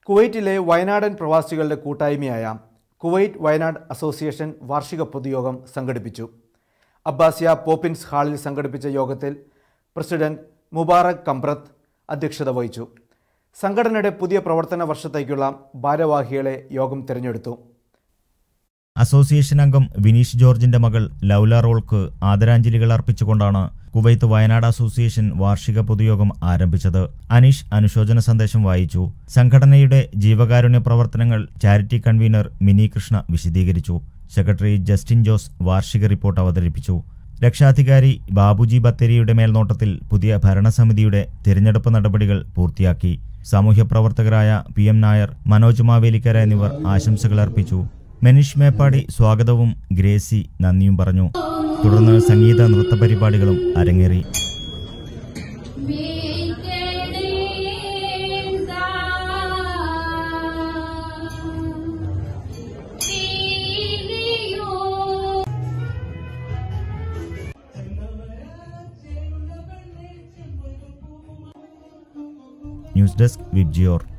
കുവൈറ്റിലെ വയനാടൻ പ്രവാസികളുടെ കൂട്ടായ്മയായ കുവൈറ്റ് വയനാട് അസോസിയേഷൻ വാർഷിക പൊതുയോഗം സംഘടിപ്പിച്ചു അബ്ബാസിയ പോപ്പിൻസ് ഹാളിൽ സംഘടിപ്പിച്ച യോഗത്തിൽ പ്രസിഡന്റ് മുബാറക് കംബ്രത്ത് അധ്യക്ഷത വഹിച്ചു സംഘടനയുടെ പുതിയ പ്രവർത്തന വർഷത്തേക്കുള്ള ഭാരവാഹികളെ യോഗം തിരഞ്ഞെടുത്തു അസോസിയേഷൻ അംഗം വിനീഷ് ജോർജിന്റെ മകൾ ലൗല റോൾക്ക് ആദരാഞ്ജലികൾ അർപ്പിച്ചുകൊണ്ടാണ് കുവൈത്ത് വയനാട് അസോസിയേഷൻ വാർഷിക പൊതുയോഗം ആരംഭിച്ചത് അനീഷ് അനുശോചന സന്ദേശം വായിച്ചു സംഘടനയുടെ ജീവകാരുണ്യ പ്രവർത്തനങ്ങൾ ചാരിറ്റി കൺവീനർ മിനി കൃഷ്ണ വിശദീകരിച്ചു സെക്രട്ടറി ജസ്റ്റിൻ ജോസ് വാർഷിക റിപ്പോർട്ട് അവതരിപ്പിച്ചു രക്ഷാധികാരി ബാബുജി ബത്തേരിയുടെ മേൽനോട്ടത്തിൽ പുതിയ ഭരണസമിതിയുടെ തിരഞ്ഞെടുപ്പ് നടപടികൾ പൂർത്തിയാക്കി സാമൂഹ്യ പ്രവർത്തകരായ പി എം നായർ മനോജ് മാവേലിക്കര എന്നിവർ ആശംസകൾ അർപ്പിച്ചു മെനിഷ് മേപ്പാടി സ്വാഗതവും ഗ്രേസി നന്ദിയും പറഞ്ഞു തുടർന്ന് സംഗീത നൃത്ത പരിപാടികളും അരങ്ങേറി ന്യൂസ് ഡെസ്ക് വിബ്ജിയോർ